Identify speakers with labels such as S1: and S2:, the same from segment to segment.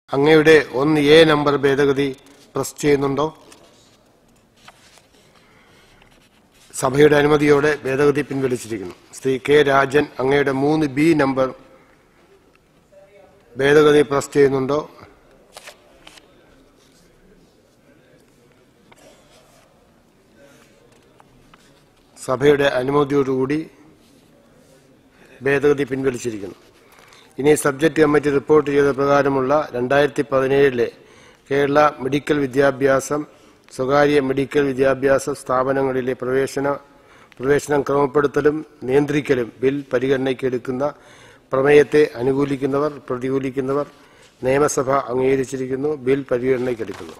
S1: അങ്ങയുടെ ഒന്ന് A number ഭേദഗതി പ്രസ് ചെയ്യുന്നുണ്ടോ സഭയുടെ അനുമതിയോടെ ഭേദഗതി പിൻവലിച്ചിരിക്കുന്നു ശ്രീ കെ രാജൻ അങ്ങയുടെ മൂന്ന് ബി നമ്പർ ഭേദഗതി പ്രസ് ചെയ്യുന്നുണ്ടോ സഭയുടെ അനുമതിയോടുകൂടി ഭേദഗതി പിൻവലിച്ചിരിക്കുന്നു ഇനി സബ്ജക്ട് കമ്മിറ്റി റിപ്പോർട്ട് ചെയ്ത പ്രകാരമുള്ള രണ്ടായിരത്തി പതിനേഴിലെ കേരള മെഡിക്കൽ വിദ്യാഭ്യാസം സ്വകാര്യ മെഡിക്കൽ വിദ്യാഭ്യാസ സ്ഥാപനങ്ങളിലെ പ്രവേശന പ്രവേശനം ക്രമപ്പെടുത്തലും നിയന്ത്രിക്കലും ബിൽ പരിഗണനയ്ക്ക് എടുക്കുന്ന പ്രമേയത്തെ അനുകൂലിക്കുന്നവർ പ്രതികൂലിക്കുന്നവർ നിയമസഭ അംഗീകരിച്ചിരിക്കുന്നു ബിൽ പരിഗണനയ്ക്കെടുക്കുന്നു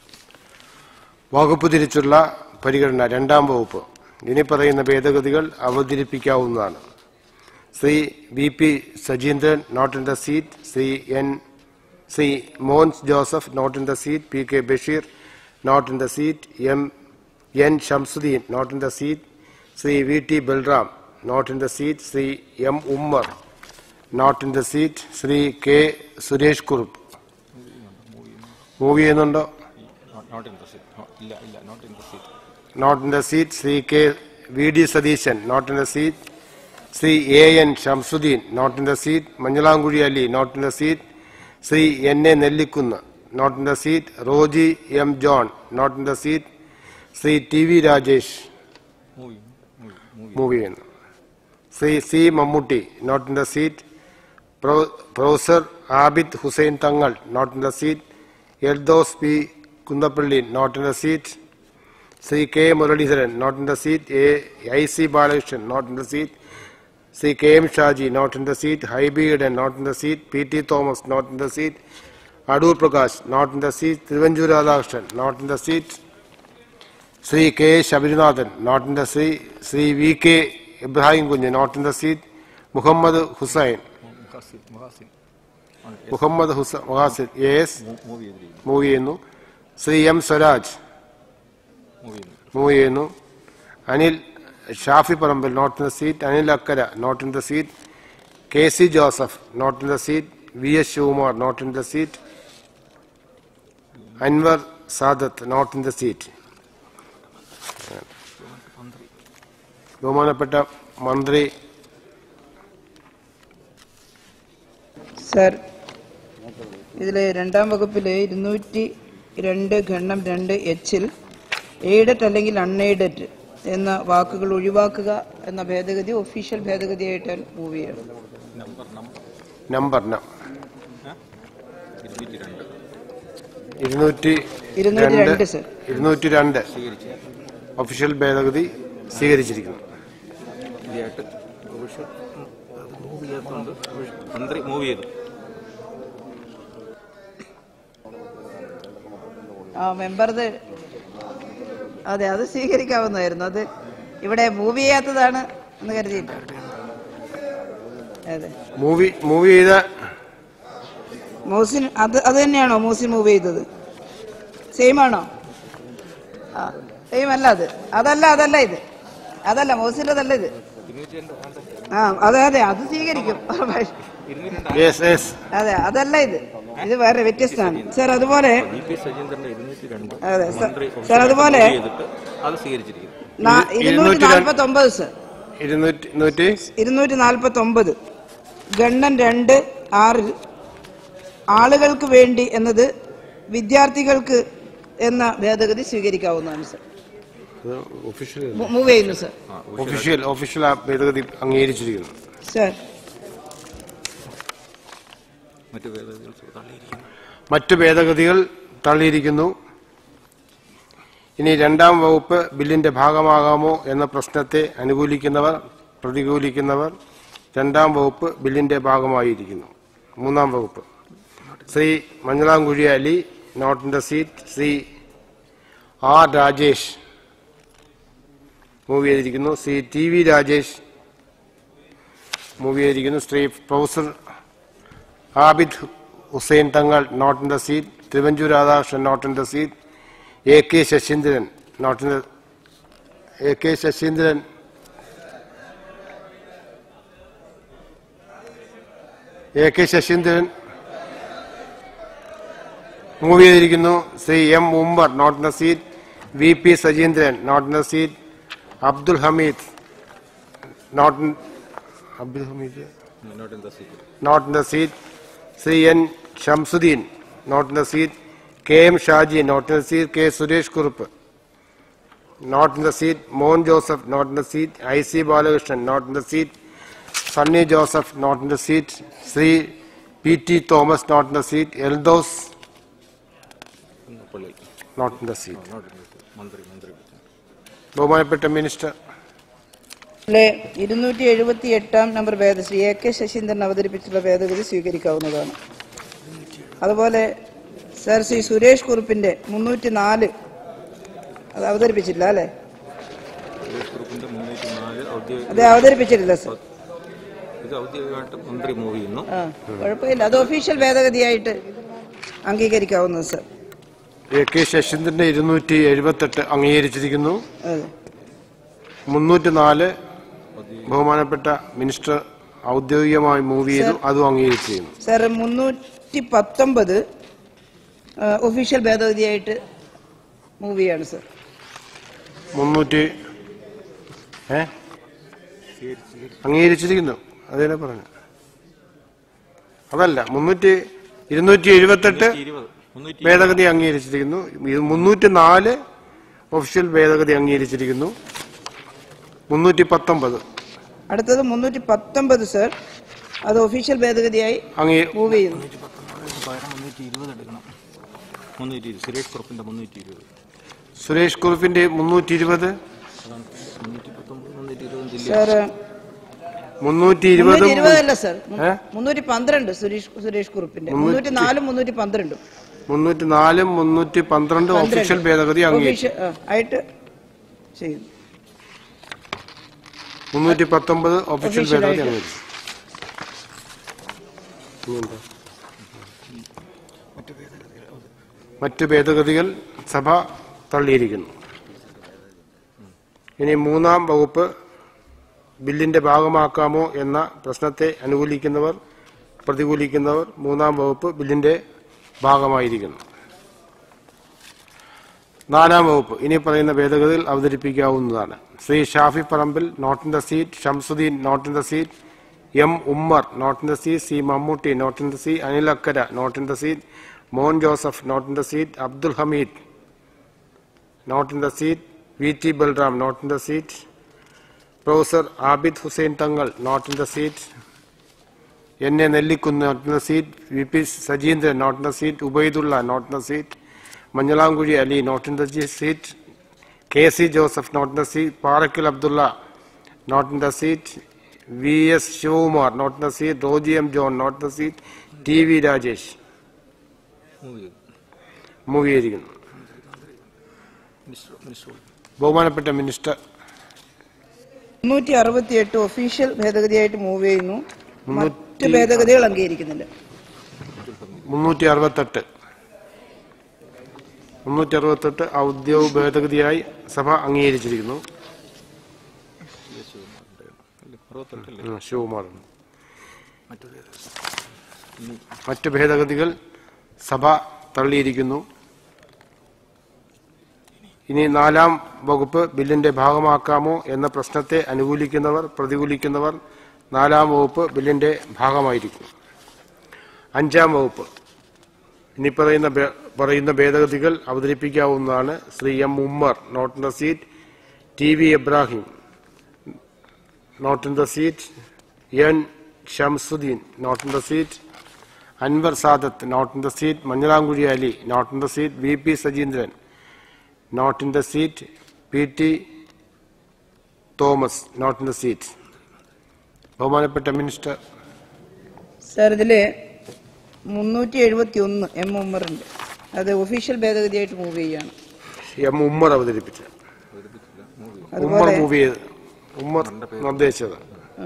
S1: വകുപ്പ് തിരിച്ചുള്ള പരിഗണന രണ്ടാം വകുപ്പ് ഇനി പറയുന്ന ഭേദഗതികൾ അവതരിപ്പിക്കാവുന്നതാണ് Shri V P Sajeendran not in the seat Shri N Shri Mons Joseph not in the seat P K Basheer not in the seat M N Shamsuddin not in the seat Shri V T Balram not in the seat Shri M Ummer not in the seat Shri K Suresh Kurup move ചെയ്യുന്നുണ്ടോ
S2: not in the seat ഇല്ല ഇല്ല not in the seat
S1: not in the seat Shri K V D Satheesan not in the seat Shri A N Shamsuddin not in the seat Manjalamkuzhi Ali not in the seat Shri N A Nellikkunnu not in the seat Roji M John not in the seat Shri T V Rajesh
S2: move move move
S1: move ചെയ്യുന്നു Shri C Mammootty not in the seat professor Abid Hussain Thangal not in the seat Eldhose P Kunnappilly not in the seat Shri K Muraleedharan not in the seat A I C Balakrishnan not in the seat Shri K M Shaji not in the seat Hibi Eden not in the seat P T Thomas not in the seat Adoor Prakash not in the seat Thiruvanchoor Radhakrishnan not in the seat Shri K Sabarinathan not in the seat Shri V K Ibrahim Kunju not in the seat Muhammad Hussain
S2: Muhasin Muhasin ആണ്
S1: Muhammad ഹുസ Muhasin S
S2: move ചെയ്തിരിക്കുന്നു
S1: move ചെയ്യുന്നു Shri M Swaraj
S2: move ചെയ്യുന്നു
S1: move ചെയ്യുന്നു Anil Shafi Parambil not in the seat Anil Akkara not in the seat K C Joseph not in the seat V S Sivakumar not in the seat Anwar Sadath not in the seat ബഹുമാനപ്പെട്ട മന്ത്രി
S3: sir ഇതിലെ രണ്ടാം വകുപ്പിലെ ഇരുന്നൂറ്റി രണ്ട് ഖണ്ഡം രണ്ട് എച്ചിൽ എയ്ഡഡ് അല്ലെങ്കിൽ അൺഎയ്ഡഡ് എന്ന വാക്കുകൾ ഒഴിവാക്കുക എന്ന ഭേദഗതി ഒഫീഷ്യൽ ഭേദഗതിയായിട്ട് മൂവ് ചെയ്യണം
S2: നമ്പർ നമ്പർ
S1: നമ്പർ ന-
S2: ഇരുന്നൂറ്റി രണ്ട്
S1: ഇരുന്നൂറ്റി
S3: ഇരുന്നൂറ്റി
S1: രണ്ട്
S3: രണ്ട് സർ
S1: ഇരുന്നൂറ്റി രണ്ട്
S2: സ്വീകരിച്ചു
S1: ഒഫീഷ്യൽ ഭേദഗതി സ്വീകരിച്ചിരിക്കുന്നു
S2: ഇതായിട്ട് ഒഫീഷ്യൽ മൂവ് ചെയ്യാത്തതുകൊണ്ട് മന്ത്രി മൂവ് ചെയ്തു
S3: ആ മെമ്പറത് അതെ അത് സ്വീകരിക്കാവുന്നതായിരുന്നു അത് ഇവിടെ മൂവ് ചെയ്യാത്തതാണ് എന്ന് കരുതിയിട്ട് അതെ
S1: മൂവി മൂവ് ചെയ്ത
S3: മൂസിൻ അത് അത് തന്നെയാണോ മൂസിൻ മൂവ് ചെയ്തത് സെയിം ആണോ ആ സെയിം അല്ല അത് അതല്ല അതല്ല ഇത് അതല്ല മൂസിൻ്റെതല്ല ഇത്
S2: ഇരുന്നൂറ്റി രണ്ട്
S3: ആ അതെ അതെ അത് സ്വീകരിക്കും
S2: ഇരുന്നൂറ്റി രണ്ട്
S1: യെസ് യെസ്
S3: അതെ അതല്ല ഇത് ഇത് വേറെ വ്യത്യസ്തമാണ് സാർ അതുപോലെ
S2: വി പി സജീന്ദ്രന്റെ ഇരുന്നൂറ്റി രണ്ട്
S3: അതെ സർ
S2: മന്ത്രി
S3: സാർ അതുപോലെ
S2: move ചെയ്തിട്ട് അത് സ്വീകരിച്ചിരിക്കുന്നു
S3: നാ-
S1: ഇരു-
S3: ഇരുന്നൂറ്റി
S1: ഇരുന്നൂറ്റി
S3: നാൽപ്പത്തി ഒമ്പത് സർ
S1: ഇരുന്നൂറ്റി നൂറ്റി
S3: ഇരുന്നൂറ്റി നാൽപ്പത്തി ഒമ്പത് ഗണ്ണൻ രണ്ട് ആറിൽ ആളുകൾക്ക് വേണ്ടി എന്നത് വിദ്യാർത്ഥികൾക്ക് എന്ന ഭേദഗതി സ്വീകരിക്കാവുന്നതാണ് സർ
S1: ഒഫീഷ്യൽ
S3: മു- മൂവ് ചെയ്യുന്നു സർ
S1: ഒഫീഷ്യൽ ഒഫീഷ്യൽ ആ ഭേദഗതി അംഗീകരിച്ചിരിക്കുന്നു
S3: സർ
S2: മറ്റു ഭേദഗതികൾ തള്ളിയിരിക്കുന്നു
S1: മറ്റു ഭേദഗതികൾ തള്ളിയിരിക്കുന്നു ഇനി രണ്ടാം വകുപ്പ് ബില്ലിന്റെ ഭാഗമാകാമോ എന്ന പ്രശ്നത്തെ അനുകൂലിക്കുന്നവർ പ്രതികൂലിക്കുന്നവർ രണ്ടാം വകുപ്പ് ബില്ലിന്റെ ഭാഗമായിരിക്കുന്നു മൂന്നാം വകുപ്പ് Shri Manjalamkuzhi Ali not in the seat Shri R Rajesh move ചെയ്തിരിക്കുന്നു Shri T V Rajesh move ചെയ്തിരിക്കുന്നു Shri professor Abid Hussain Thangal not in the seat Thiruvanchoor Radhakrishnan not in the seat A K Saseendran not in the A K Saseendran A K Saseendran move ചെയ്തിരിക്കുന്നു Shri M Ummer not in the seat V P Sajeendran not in the seat Abdul Hameed not in Abdul Hameed
S2: not in the seat
S1: not in the seat. Sri N. Shamsuddin, not in the seat. K. M. Shaji, not in the seat. K. Suresh Kurup, not in the seat. Mohan Joseph, not in the seat. I. C. Balakrishnan, not in the seat. Sunny Joseph, not in the seat. Sri P. T. Thomas, not in the seat. Eldos,
S2: പള്ളി
S1: not in the seat.
S2: Not in the seat മന്ത്രി മന്ത്രി
S1: ബഹുമാനപ്പെട്ട minister
S3: ലെ ഇരുന്നൂറ്റി എഴുപത്തി എട്ടാം നമ്പർ ഭേദശ്രീ എ കെ ശശീന്ദ്രൻ അവതരിപ്പിച്ചുള്ള ഭേദഗതി സ്വീകരിക്കാവുന്നതാണ് അതുപോലെ സർ ശ്രീ സുരേഷ് കുറുപ്പിന്റെ മുന്നൂറ്റി നാല് അത് അവതരിപ്പിച്ചില്ല അല്ലേ
S2: സുരേഷ് കുറുപ്പിന്റെ മുന്നൂറ്റി നാല് ഔദ്യോഗിക
S3: അത് അവതരിപ്പിച്ചിട്ടില്ല സർ
S2: ഇത് ഔദ്യോഗികമായിട്ട് മന്ത്രി മൂവ് ചെയ്യുന്നു
S3: ആ കുഴപ്പമില്ല അത് ഒഫീഷ്യൽ ഭേദഗതിയായിട്ട് അംഗീകരിക്കാവുന്നത് സർ
S1: എ കെ ശശീന്ദ്രന്റെ ഇരുന്നൂറ്റി എഴുപത്തെട്ട് അംഗീകരിച്ചിരിക്കുന്നു
S3: അതെ
S1: മുന്നൂറ്റി നാല് ബഹുമാനപ്പെട്ട മിനിസ്റ്റർ ഔദ്യോഗികമായി മൂവ് ചെയ്തു അതും അംഗീകരിച്ചിരിക്കുന്നു
S3: സർ മുന്നൂറ്റി പത്തൊമ്പത് ഒഫീഷ്യൽ ഭേദഗതിയായിട്ട് മൂവ് ചെയ്യാണ് സർ
S1: മുന്നൂറ്റി ഏ അംഗീകരിച്ചിരിക്കുന്നു അതന്നെ പറഞ്ഞു അതല്ല മുന്നൂറ്റി ഇരുന്നൂറ്റി എഴുപത്തെട്ട്
S2: ഇരുപത് മുന്നൂറ്റി
S1: ഭേദഗതി അംഗീകരിച്ചിരിക്കുന്നു ഇത് മുന്നൂറ്റി നാല് ഒഫീഷ്യൽ ഭേദഗതി അംഗീകരിച്ചിരിക്കുന്നു മുന്നൂറ്റി പത്തൊമ്പത്
S3: അടുത്തത് മുന്നൂറ്റി പത്തൊമ്പത് സർ അത് ഒഫീഷ്യൽ ഭേദഗതിയായി
S1: അംഗീ
S3: മൂവ് ചെയ്യുന്നു
S2: പകരം മുന്നൂറ്റി ഇരുപത് എടുക്കണം മുന്നൂറ്റി ഇരുപത് സുരേഷ് കുറുപ്പിന്റെ മുന്നൂറ്റി ഇരുപത്
S1: സുരേഷ് കുറുപ്പിന്റെ മുന്നൂറ്റി ഇരുപത്
S2: അതാണ് മുന്നൂറ്റി പത്തൊമ്പത് മുന്നൂറ്റി ഇരുപതും ജില്ല
S3: സർ
S1: മുന്നൂറ്റി
S3: മുന്നൂറ്റി
S1: ഇരുപതും
S3: ഇരുപതല്ല സർ
S1: ഏ?
S3: മുന്നൂറ്റി പന്ത്രണ്ട് സുരേഷ് സുരേഷ് കുറുപ്പിന്റെ മുന്നൂറ്റി നാലും മുന്നൂറ്റി പന്ത്രണ്ടും
S1: മുന്നൂറ്റി നാലും മുന്നൂറ്റി പന്ത്രണ്ട് ഒഫീഷ്യൽ ഭേദഗതി അംഗീകരിച്ചു
S3: ഒഫീഷ്യൽ ആ, ആയിട്ട് ചെയ്യുന്നു
S1: മുന്നൂറ്റി പത്തൊമ്പത് ഒഫീഷ്യൽ
S3: Official
S1: ഭേദഗതി
S3: ആയിട്ട്.
S1: അംഗീകരിച്ചു ഇനിയെന്താ? മറ്റ് ഭേദഗതികൾ സഭ തള്ളിയിരിക്കുന്നു ഇനി മൂന്നാം വകുപ്പ് ബില്ലിന്റെ ഭാഗമാക്കാമോ എന്ന പ്രശ്നത്തെ അനുകൂലിക്കുന്നവർ പ്രതികൂലിക്കുന്നവർ മൂന്നാം വകുപ്പ് ബില്ലിന്റെ ഭാഗമായിരിക്കുന്നു നാലാം വകുപ്പ് ഇനി പറയുന്ന ഭേദഗതികൾ അവതരിപ്പിക്കാവുന്നതാണ് Shri Shafi Parambil not in the seat Shamsuddin not in the seat M Ummer not in the seat C Mammootty not in the seat Anil Akkara not in the seat Mohan Joseph not in the seat Abdul Hameed not in the seat V T Balram not in the seat professor Abid Hussain Thangal not in the seat N A Nellikkunnu not in the seat V P Sajeendran not in the seat Ubaidulla not in the seat Manjalamkuzhi Ali not in the seat K C Joseph not in the seat Parakkal Abdulla not in the seat V S Sivakumar not in the seat Roji M John not in the seat T V Rajesh
S2: move ചെയ്തു
S1: move ചെയ്തിരിക്കുന്നു
S2: minister minister
S1: ബഹുമാനപ്പെട്ട minister
S3: മുന്നൂറ്റി അറുപത്തി എട്ട് official ഭേദഗതിയായിട്ട് move ചെയ്യുന്നു മറ്റ് ഭേദഗതികൾ അംഗീകരിക്കുന്നില്ല
S1: മുന്നൂറ്റി അറുപത്തെട്ട് മുന്നൂറ്റി അറുപത്തെട്ട് ഔദ്യോഗിക ഭേദഗതിയായി സഭ അംഗീകരിച്ചിരിക്കുന്നു
S2: അല്ലേ അറുപത്തെട്ടല്ലേ
S1: ഉം, ശിവകുമാർ
S2: മറ്റൊരു
S1: മറ്റ് ഭേദഗതികൾ സഭ തള്ളിയിരിക്കുന്നു ഇനി നാലാം വകുപ്പ് ബില്ലിന്റെ ഭാഗമാക്കാമോ എന്ന പ്രശ്നത്തെ അനുകൂലിക്കുന്നവർ പ്രതികൂലിക്കുന്നവർ നാലാം വകുപ്പ് ബില്ലിന്റെ ഭാഗമായിരിക്കും അഞ്ചാം വകുപ്പ് ഇനി പറയുന്ന ഭേ- പറയുന്ന ഭേദഗതികൾ അവതരിപ്പിക്കാവുന്നതാണ് Shri M Ummer not in the seat T V Ibrahim not in the seat N Shamsuddin not in the seat Anwar Sadath not in the seat Manjalamkuzhi Ali not in the seat V P Sajeendran not in the seat P T Thomas not in the seat ബഹുമാനപ്പെട്ട minister
S3: sir ഇതില് മുന്നൂറ്റി എഴുപത്തി ഒന്ന് M ഉമ്മറുണ്ട് അത് official ഭേദഗതിയായിട്ട് move ചെയ്യാണ്
S1: M Ummer അവതരിപ്പിച്ചത് ഉമ്മർ
S3: അതുപോലെ
S1: മൂവ് ചെയ്ത് ഉമ്മർ നിർദ്ദേശിച്ചത്
S3: ആ.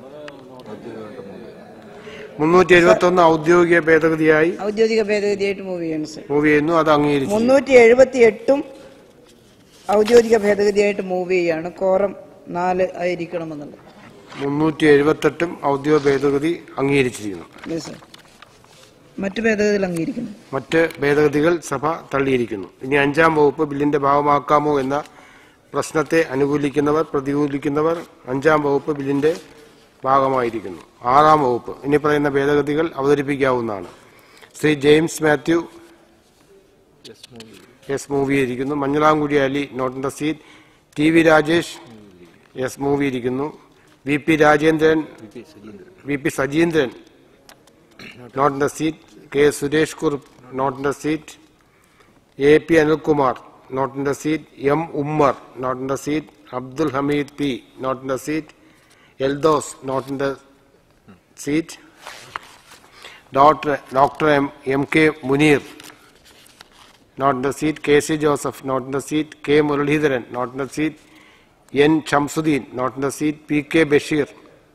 S1: മുന്നൂറ്റി എഴുപത്തി ഒന്ന് ഔദ്യോഗിക ഭേദഗതിയായി
S3: ഔദ്യോഗിക ഭേദഗതിയായിട്ട് മൂവ് ചെയ്യാണ് സാർ
S1: മൂവ് ചെയ്യുന്നു അത് അംഗീകരിച്ചു
S3: മുന്നൂറ്റി എഴുപത്തി എട്ടും ഔദ്യോഗിക ഭേദഗതിയായിട്ട് മൂവ് ചെയ്യാണ് കോറം നാല് ആയിരിക്കണമെന്നുള്ളത്
S1: മുന്നൂറ്റി എഴുപത്തെട്ടും ഔദ്യോഗിക ഭേദഗതി അംഗീകരിച്ചിരിക്കുന്നു
S3: Yes, sir. മറ്റു ഭേദഗതികൾ അംഗീകരിക്കുന്നു
S1: മറ്റ് ഭേദഗതികൾ സഭ തള്ളിയിരിക്കുന്നു ഇനി അഞ്ചാം വകുപ്പ് ബില്ലിന്റെ ഭാഗമാക്കാമോ എന്ന പ്രശ്നത്തെ അനുകൂലിക്കുന്നവർ പ്രതികൂലിക്കുന്നവർ അഞ്ചാം വകുപ്പ് ബില്ലിന്റെ ഭാഗമായിരിക്കുന്നു ആറാം വകുപ്പ് ഇനി പറയുന്ന ഭേദഗതികൾ അവതരിപ്പിക്കാവുന്നതാണ് ശ്രീ ജെയിംസ് മാത്യു എസ് മൂവി ഇരിക്കുന്നു Manjalamkudi Ali not in the seat T V Rajesh എസ് മൂവി ഇരിക്കുന്നു V P Rajendran V P Sajeendran not in the seat K Suresh Kurup not in the seat A P Anilkumar not in the seat M Ummer not in the seat Abdul Hameed P not in the seat Eldose not in the seat doctor doctor M M K Muneer not in the seat. K.C. Joseph, not in the seat. K. Muralidharan, not in the seat. N. Shamsuddin, not in the seat. P.K. Bashir,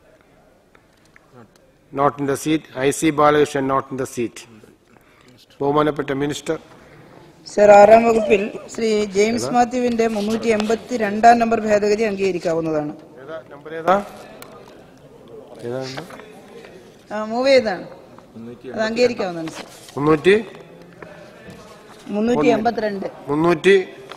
S1: not in the seat. I.C. Balakrishnan, not in the seat. ബഹുമാനപ്പെട്ട minister
S3: sir ആറാം വകുപ്പിൽ Shri James മാത്യുവിന്റെ മുന്നൂറ്റി എൺപത്തി രണ്ടാം number ഭേദഗതി അംഗീകരിക്കാവുന്നതാണ്
S1: number ഏതാ ഏതാ
S3: ആ, മൂവ് ചെയ്താണ് അത് അംഗീകരിക്കാവുന്നതാണ് സർ
S1: മുന്നൂറ്റി
S3: മുന്നൂറ്റി എൺപത്തിരണ്ട്
S1: മുന്നൂറ്റി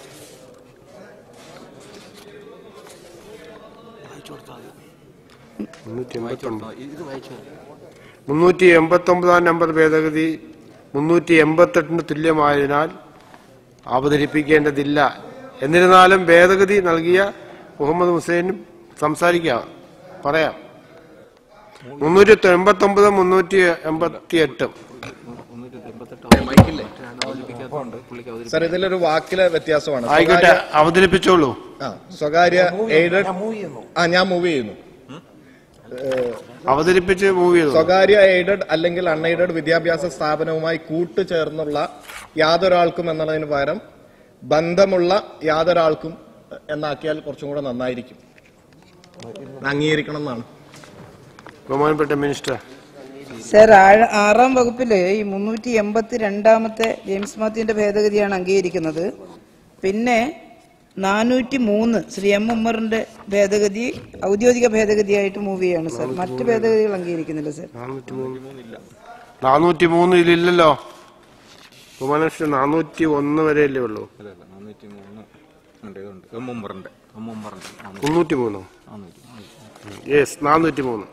S1: മുന്നൂറ്റി എൺപത്തി ഒമ്പത്
S2: ഇത് വായിച്ചു
S1: മുന്നൂറ്റി എൺപത്തി ഒമ്പതാം നമ്പർ ഭേദഗതി മുന്നൂറ്റി എൺപത്തെട്ടിന് തുല്യമായതിനാൽ അവതരിപ്പിക്കേണ്ടതില്ല എന്നിരുന്നാലും ഭേദഗതി നൽകിയ മുഹമ്മദ് ഹുസൈനും സംസാരിക്കാം പറയാം മുന്നൂറ്റി എൺപത്തി ഒമ്പത് മുന്നൂറ്റി എൺപത്തി എട്ടും
S2: മുന്നൂറ്റി എൺപത്തെട്ട് മൈക്കില്ലേ അവതരിപ്പിക്കാത്തതുകൊണ്ട് പുള്ളിക്ക് അവതരിപ്പിക്കും
S4: സർ ഇതിലൊരു വാക്കിലെ വ്യത്യാസമാണ്
S1: ആയിക്കോട്ടെ
S4: സ്വകാര്യ-
S1: അവതരിപ്പിച്ചോളൂ
S4: ആ, സ്വകാര്യ എയ്ഡഡ് ആ ഞാൻ മൂവ് ചെയ്യുന്നു
S1: അവതരിപ്പിച്ച് മൂവ് ചെയ്തു
S4: സ്വകാര്യ എയ്ഡഡ് അല്ലെങ്കിൽ അൺഎയ്ഡഡ് വിദ്യാഭ്യാസ സ്ഥാപനവുമായി കൂട്ടുചേർന്നുള്ള യാതൊരാൾക്കും എന്നതിന് പകരം ബന്ധമുള്ള യാതൊരാൾക്കും എന്നാക്കിയാൽ കുറച്ചും കൂടെ നന്നായിരിക്കും അംഗീകരിക്കണം എന്നാണ്
S1: ബഹുമാനപ്പെട്ട മിനിസ്റ്റർ
S3: സർ ആഴ- ആറാം വകുപ്പില് ഈ മുന്നൂറ്റി എൺപത്തി രണ്ടാമത്തെ ജെയിംസ് മാത്യുവിന്റെ ഭേദഗതിയാണ് അംഗീകരിക്കുന്നത് പിന്നെ നാനൂറ്റി മൂന്ന് ശ്രീ എം ഉമ്മറിന്റെ ഭേദഗതി ഔദ്യോഗിക ഭേദഗതിയായിട്ട് മൂവ് ചെയ്യാണ് സർ മറ്റ് ഭേദഗതികൾ അംഗീകരിക്കുന്നില്ല സർ
S1: നാനൂറ്റി മൂന്ന് നാനൂറ്റി മൂന്ന് ഇതിലില്ലല്ലോ ബഹുമാനമിസ്റ്റർ നാനൂറ്റി ഒന്ന് വരെയല്ലേ ഉള്ളൂ
S2: അല്ല അല്ല നാനൂറ്റി മൂന്ന് ഉണ്ട് ഇതുണ്ട് എം ഉമ്മറിന്റെ എം ഉമ്മറിന്റെ നാനൂറ്റി
S1: മുന്നൂറ്റി മൂന്നോ
S2: നാനൂറ്റി
S1: യെസ് നാനൂറ്റി മൂന്ന്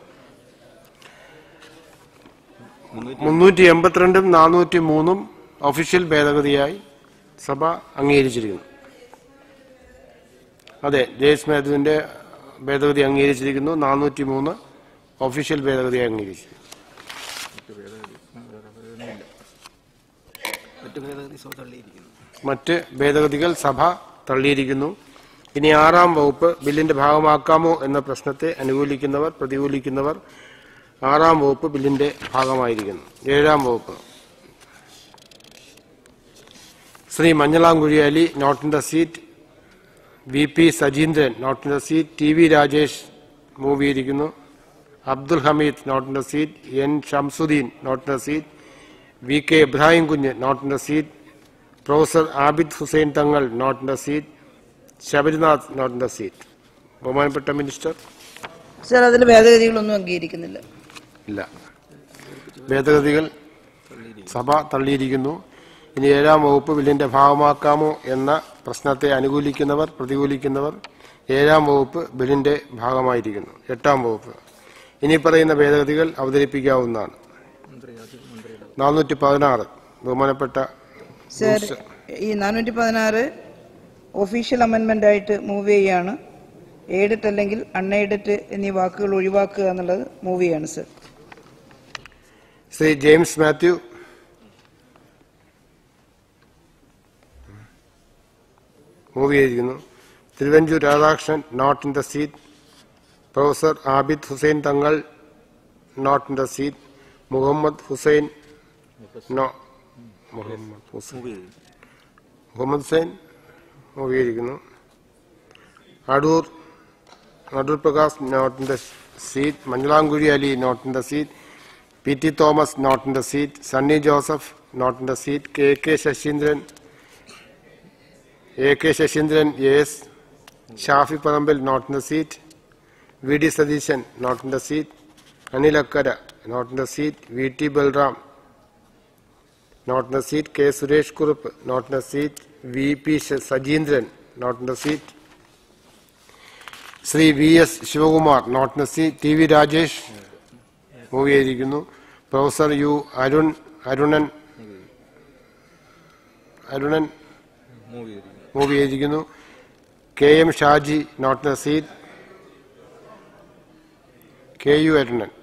S2: മുന്നൂറ്റി
S1: മുന്നൂറ്റി എൺപത്തിരണ്ടും നാനൂറ്റി മൂന്നും ഒഫീഷ്യൽ ഭേദഗതിയായി സഭ അംഗീകരിച്ചിരിക്കുന്നു അതെ ജെയ്സ് മാത്യുവിന്റെ ഭേദഗതി അംഗീകരിച്ചിരിക്കുന്നു നാനൂറ്റി മൂന്ന് ഒഫീഷ്യൽ ഭേദഗതിയായി അംഗീകരിച്ചിരിക്കുന്നു
S2: മറ്റു ഭേദഗതി സഭ തള്ളിയിരിക്കുന്നു
S1: മറ്റ് ഭേദഗതികൾ സഭ തള്ളിയിരിക്കുന്നു ഇനി ആറാം വകുപ്പ് ബില്ലിന്റെ ഭാഗമാക്കാമോ എന്ന പ്രശ്നത്തെ അനുകൂലിക്കുന്നവർ പ്രതികൂലിക്കുന്നവർ ആറാം വകുപ്പ് ബില്ലിന്റെ ഭാഗമായിരിക്കുന്നു ഏഴാം വകുപ്പ് Shri Manjalamkuzhi Ali not in the seat V P Sajeendran not in the seat T V Rajesh move ചെയ്തിരിക്കുന്നു Abdul Hameed not in the seat N Shamsuddin not in the seat V K Ibrahim Kunju not in the seat professor Abid Hussain Thangal not in the seat Sabarinath not in the seat ബഹുമാനപ്പെട്ട minister
S3: sir അതിൽ ഭേദഗതികളൊന്നും അംഗീകരിക്കുന്നില്ല
S1: ഇല്ല ഭേദഗതികൾ സഭ തള്ളിയിരിക്കുന്നു ഇനി ഏഴാം വകുപ്പ് ബില്ലിന്റെ ഭാഗമാക്കാമോ എന്ന പ്രശ്നത്തെ അനുകൂലിക്കുന്നവർ പ്രതികൂലിക്കുന്നവർ ഏഴാം വകുപ്പ് ബില്ലിന്റെ ഭാഗമായിരിക്കുന്നു എട്ടാം വകുപ്പ് ഇനി പറയുന്ന ഭേദഗതികൾ അവതരിപ്പിക്കാവുന്നതാണ് നാനൂറ്റി പതിനാറ് ബഹുമാനപ്പെട്ട
S3: സർ ഈ നാനൂറ്റി പതിനാറ് ഒഫീഷ്യൽ അമെൻമെന്റ് ആയിട്ട് മൂവ് ചെയ്യാണ് എയ്ഡഡ് അല്ലെങ്കിൽ അൺഎയ്ഡഡ് എന്നീ വാക്കുകൾ ഒഴിവാക്കുക എന്നുള്ളത് മൂവ് ചെയ്യാണ് സർ
S1: ശ്രീ ജെയിംസ് മാത്യു മൂവ് ചെയ്തിരിക്കുന്നു Thiruvanchoor Radhakrishnan not in the seat professor Abid Hussain Thangal not in the seat Muhammad Hussain no Muhammad Hussain Muhammad Hussain move ചെയ്തിരിക്കുന്നു Adoor Adoor Prakash not in the seat Manjalamkuzhi Ali not in the seat P T Thomas not in the seat Sunny Joseph not in the seat K K Saseendran A K Saseendran S Shafi Parambil not in the seat V D Satheesan not in the seat Anil Akkara not in the seat V T Balram not in the seat. K. Suresh Kurup, not in the seat. V. P. Sajindran, not in the seat. Shri V S Sivakumar not in സി T V Rajesh move ചെയ്തിരിക്കുന്നു professor U Arun Arunan Arunan
S2: move ചെയ്തിരിക്കുന്നു
S1: move ചെയ്തിരിക്കുന്നു K M Shaji not in seat K U Arunan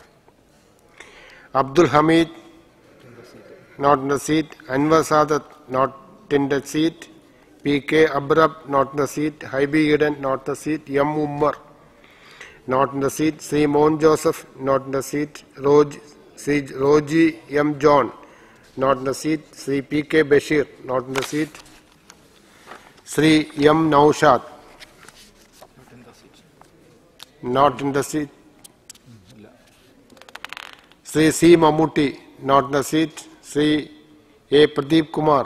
S1: Abdul Hameed not in the seat Anwar Sadath not in the seat P K Abrab not in the seat Hibi Eden not in the seat M Ummer not in the seat Shri Mon Joseph not in the seat Roj Shri Roji M John not in the seat Shri P K Basheer not in the seat Shri M Noushad not in the seat Shri C Mammootty not in the seat Shri A Pradeep Kumar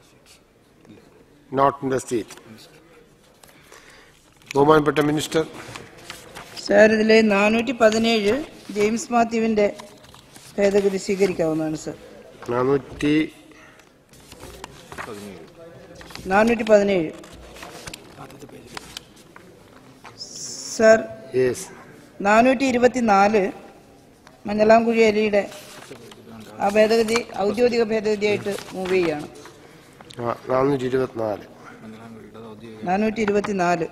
S1: not in the seat ബഹുമാനപ്പെട്ട minister
S3: sir ഇതിലെ നാനൂറ്റി പതിനേഴ് James മാത്യുവിന്റെ ഭേദഗതി സ്വീകരിക്കാവുന്നതാണ് sir
S1: നാനൂറ്റി
S3: നാനൂറ്റി പതിനേഴ് sir
S1: yes
S3: നാനൂറ്റി ഇരുപത്തിനാല് മഞ്ഞളാംകുഴി അലിയുടെ ആ ഭേദഗതി ഔദ്യോഗിക ഭേദഗതിയായിട്ട് മൂവ് ചെയ്യുകയാണ്
S1: നാനൂറ്റി ഇരുപത്തിനാല്
S2: മംഗലാംകുഴിയുടെ ഔദ്യോഗിക
S3: നാനൂറ്റി ഇരുപത്തിനാല്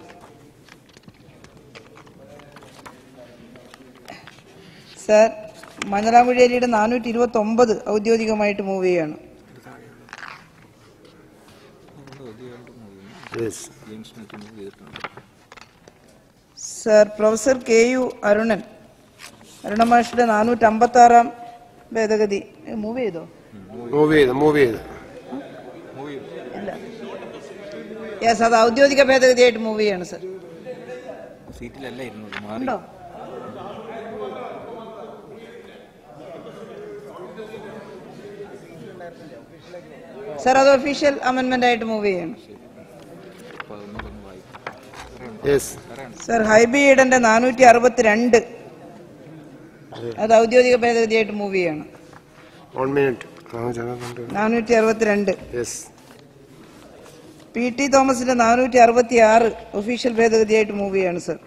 S3: സാർ മഞ്ഞളാംകുഴി അലിയുടെ നാനൂറ്റി ഇരുപത്തി ഒമ്പത് ഔദ്യോഗികമായിട്ട് മൂവ് ചെയ്യാണ്
S2: ഔദ്യോഗികമായിട്ട് മൂവ് ചെയ്യുന്നു
S1: യെസ്
S2: ജെയിംസ് മാത്യു മൂവ് ചെയ്തിട്ടുണ്ട്
S3: sir professor K U Arunan അരുണമാഷിയുടെ നാനൂറ്റി അമ്പത്തി ആറാം ഭേദഗതി മൂവ് ചെയ്തോ
S1: മൂവ് ചെയ്ത് മൂവ് ചെയ്ത്
S2: മൂവ് ചെയ്തു
S3: ഇല്ല യെസ് അത് ഔദ്യോഗിക ഭേദഗതിയായിട്ട് മൂവ് ചെയ്യാണ് സാർ
S2: സീറ്റിലല്ല ഇരുന്നത് മാറി
S3: ഉണ്ടോ സാർ അത് ഒഫീഷ്യൽ അമെന്റ്മെന്റ് ആയിട്ട് മൂവ് ചെയ്യണം
S2: അപ്പോൾ അതൊന്നും ഒന്ന് വായിക്കും
S1: യെസ്
S3: സാർ ഹൈബി ഈഡന്റെ നാനൂറ്റി അറുപത്തിരണ്ട് അത് ഔദ്യോഗിക ഭേദഗതിയായിട്ട് മൂവ് ചെയ്യണം
S1: വൺ മിനിറ്റ്
S3: നാനൂറ്റി അറുപത്തിരണ്ട്
S1: യെസ്
S3: പി ടി തോമസിന്റെ നാനൂറ്റി അറുപത്തി ആറ് ഒഫീഷ്യൽ ഭേദഗതിയായിട്ട് മൂവ് ചെയ്യാണ് സർ